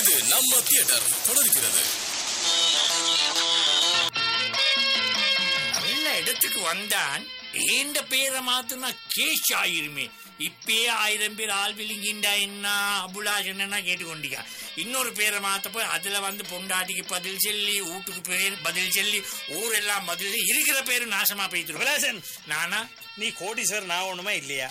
இது நம்ம தியேட்டர் தொடர்கிறது நல்ல இடத்துக்கு வந்தான் ஏண்ட பேரை மாத்துனா கேஷ் ஆயிருமே இப்பயே ஆயிரம் பேர் ஆள் விழுங்கிண்டா என்ன அபுலாஷ் என்னன்னா கேட்டுக்கொண்டிக்கா இன்னொரு பேரை மாத்தப்போ அதுல வந்து பொண்டாட்டிக்கு பதில் சொல்லி வீட்டுக்கு பேர் பதில் சொல்லி ஊரெல்லாம் பதில் சொல்லி இருக்கிற பேரு நாசமா போயிட்டு விலாசன் நானா நீ கோடீஸ்வரன் நான் ஒண்ணுமா இல்லையா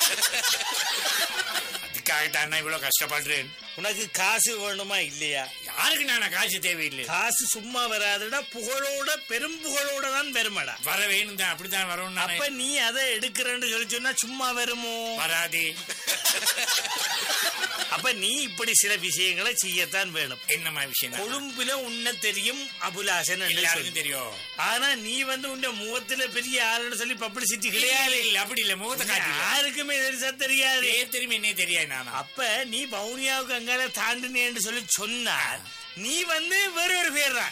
அதுக்காகத்தான் நான் இவ்வளவு கஷ்டப்படுறேன் உனக்கு காசு வேணுமா இல்லையா யாருக்கு நானா காசு தேவையில்லை காசு சும்மா வராதுடா புகழோட பெரும் புகழோட தான் பெருமடா வர வேணும் தான் அப்படித்தான் வரணும் அப்ப நீ அதை எடுக்கிறேன்னு சொல்லி சொன்னா சும்மா வருமோ வராதே அப்ப நீ இப்படி சில விஷயங்களை செய்யத்தான் வேணும் என்னமா விஷயம் நானா? கொழும்புல உன்ன தெரியும் அபுலாசன் என்று சொல்லி. எல்லாருக்கும் தெரியும் ஆனா நீ வந்து உன்ன முகத்துல பெரிய ஆளுன்னு சொல்லி பப்ளிசிட்டி கிடையாது இல்ல இல்ல அப்படி இல்ல முகத்தை காட்டி யாருக்குமே தெரிசா தெரியாது பேர் தெரியும் என்ன தெரியாது நானா அப்ப நீ பவுனியாவுக்கு அங்கால தாண்டினேன்னு சொல்லி சொன்னார் நீ வந்து வேற ஒரு பேர் தான்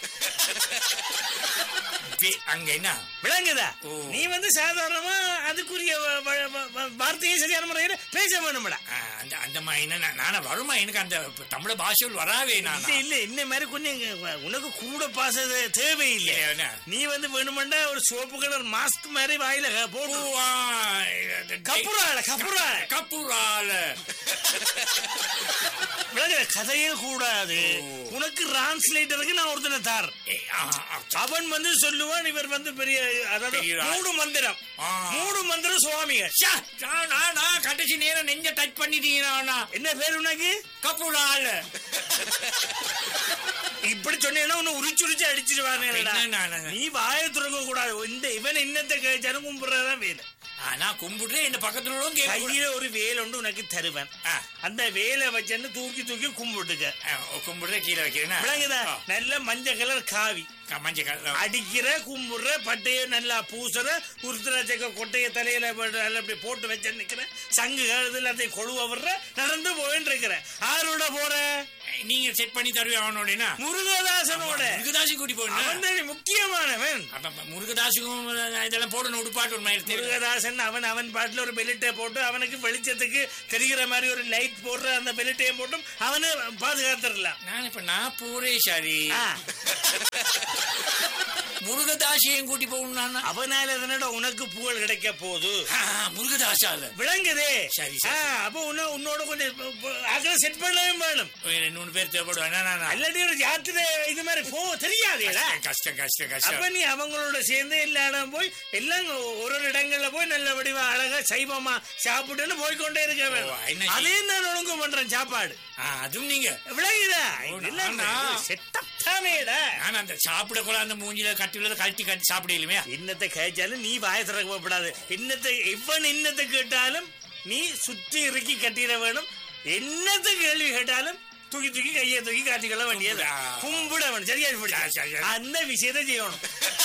பே- அங்க என்ன விளங்குதா ஓ. நீ வந்து சாதாரணமா அதுக்குரிய வ- வ- வ- வ- வார்த்தையை சரியான முறையில பேச வேணும்டா ஆ, அந்த அந்த மாதிரி என்ன நா- நானா வருமா எனக்கு அந்த தமிழ பாஷையில் வராவே நானா இல்ல இல்ல இந்த மாதிரி கொஞ்சம் இங்க உனக்கு கூட பாச தேவையில்லை இல்ல, என்ன? நீ வந்து வேணுமெண்டா ஒரு சோப்பு கலர் மாஸ்க் மாதிரி வாயில க- போடு பூவா, இந்த கப்புறால கப்புறால கப்புரால விளங்குற கதையே கூடாது ஓ. உனக்கு டிரான்ஸ்லேட்டருக்கு நான் ஒருத்தனை தார் ஏய், ஆ, ஆ, அவன் வந்து சொல்லுவான் இவர் வந்து பெரிய அதாவது பெரிய ஆள். மூடு மந்திரம் ஆ. மூடு மந்திரம் சுவாமிகள் ச்சா, நான், நான், நான் கடைசி நேரம் நெஞ்ச டச் பண்ணிட்டீங்க நானா என்ன பேர் உனக்கு கப்புரால இப்படி சொன்னீங்கன்னா உன்னை உரிச்சு உரிச்சு அடிச்சிருவானே என்ன நானா? நீ வாயை துறக்க கூடாது இந்த இவன் என்னத்தை கேட்டாலும் கும்பிடுறதான் வேலை நான் கும்பிடுறேன் இந்த பக்கத்துல உள்ளவங்க கேட்க கையில ஒரு வேல் ஒன்று உனக்கு தருவேன் ஆ. அந்த வேலை வச்சுன்னு தூக்கி தூக்கி கும்பிட்டுக்க ஆ, கும்பிடுறேன் கீழே வைக்கிறேன் விளங்குதா நல்ல மஞ்சள் கலர் காவி மஞ்சள் கலர். அடிக்கிற கும்பிடுற பட்டைய நல்லா பூசுற உருத்திராட்சக்க கொட்டைய தலையில போட்டு நல்லா இப்படி போட்டு வச்சு நிக்கிற சங்கு கழுது எல்லாத்தையும் கொழுவ விடுற நடந்து போயின்னு இருக்கிற ஆரோட போற நீங்க செட் பண்ணி தருவே அவனோட முருகதாசனோட முருகதாசி கூட்டி போகணும் அவன் தான் முக்கியமானவன் அப்ப முருகதாசுக்கும் இதெல்லாம் போடணும் உடுப்பாட்டு ஒரு மாதிரி தெரியும். முருகதாசன் அவன் அவன் பாட்டுல ஒரு பெலிட்டை போட்டு அவனுக்கு வெளிச்சத்துக்கு தெரிகிற மாதிரி ஒரு லைட் போடுற அந்த பெலிட்டையும் போட்டும் அவனை பாதுகாத்துடலாம் நான் இப்ப நான் பூரே சரி ஆ, முருகதாசியையும் கூட்டி போகணும் நானா? அவனால தானடா உனக்கு புகழ் கிடைக்க போகுது ஆ, முருகதாசால விளங்குதே சரி, ஆ, சரி. அப்போ உன்ன உன்னோட கொஞ்சம் அகல செட் பண்ணவே வேணும் ஒரு ரெண்டு மூணு பேர் தேவைப்படுவேன் அல்லாட்டி ஒரு யாத்திரை இது மாதிரி போ தெரியாதேடா கஷ்டம் கஷ்டம் அப்ப கஷ்டம் நீ அவங்களோட சேர்ந்து எல்லா இடம் போய் எல்லாம் ஒரு ஒரு இடங்கள்ல போய் நல்ல வடிவா அழகா சைவமா சாப்பிட்டுன்னு போய்க்கொண்டே இருக்க ஓ, வேணும் என்ன செய்ய- அதே நான் ஒழுங்கு பண்றேன் சாப்பாடு ஆ, அதுவும் நீங்க விளங்குதா ஓ, இதெல்லாம் நானா? செட்டப் தானேடா நான் அந்த சாப்பிட கூட அந்த மூஞ்சில கட்டி உள்ளதை கழட்டி கட்டி சாப்பிடலுமே என்னத்தை கேட்டாலும் நீ வாய திறக்கப்படாது என்னத்தை எவன் என்னத்தை கேட்டாலும் நீ சுற்றி இறுக்கி கட்டிட வேணும் என்னத்தை கேள்வி கேட்டாலும் தூக்கி தூக்கி கையை தூக்கி காட்டிக்கொள்ள வேண்டியது கும்பிடா. கும்பிட வேணும் சரியா இப்படி? சரி, சரி, சரி. அந்த விஷயத்தை செய்யணும்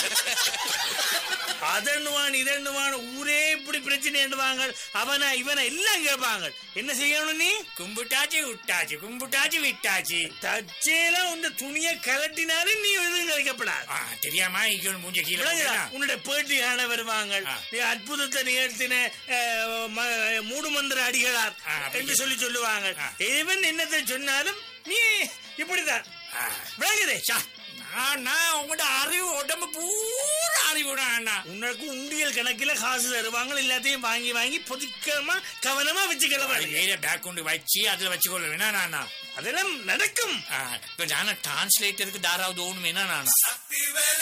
அதன்னுவான் இதன்னுவான் ஊரே இப்படி பிரச்சனை எண்ணுவாங்க அவனை இவனை எல்லாம் கேட்பாங்க என்ன செய்யணும் நீ கும்பிட்டாச்சு விட்டாச்சு கும்பிட்டாச்சு விட்டாச்சு தச்சேலாம் உன் துணியை கலட்டினாலும் நீ எதுவும் கிடைக்கப்படாது ஆ, தெரியாம இங்க மூஞ்ச கீழே விளங்குதா? போட்டேனா? உன்னுடைய பேட்டி காண வருவாங்க ஆ. நீ அற்புதத்தை நிகழ்த்தின அஹ், ம- மூடுமந்திர அடிகளார் ஆ, அப்படி என்று சொல்லி சொல்லுவாங்க ஆ. எவன் என்னத்தை சொன்னாலும் நீ இப்படிதான் ஆ. விளங்குதே ச்சா, நான் நான் உங்களோட அறிவு உடம்பு பூரா அறிவு அண்ணா உனக்கு உண்டியல் கணக்கில காசு தருவாங்க எல்லாத்தையும் வாங்கி வாங்கி பொதுக்கமா கவனமா வச்சுக்கலாம் கையில பேக் கொண்டு வச்சு அதுல வச்சுக்கொள்ள வேணா நானா அதெல்லாம் நடக்கும் ஆ, இப்ப நானா டிரான்ஸ்லேட்டருக்கு தாராவது ஓணும் வேணா நானா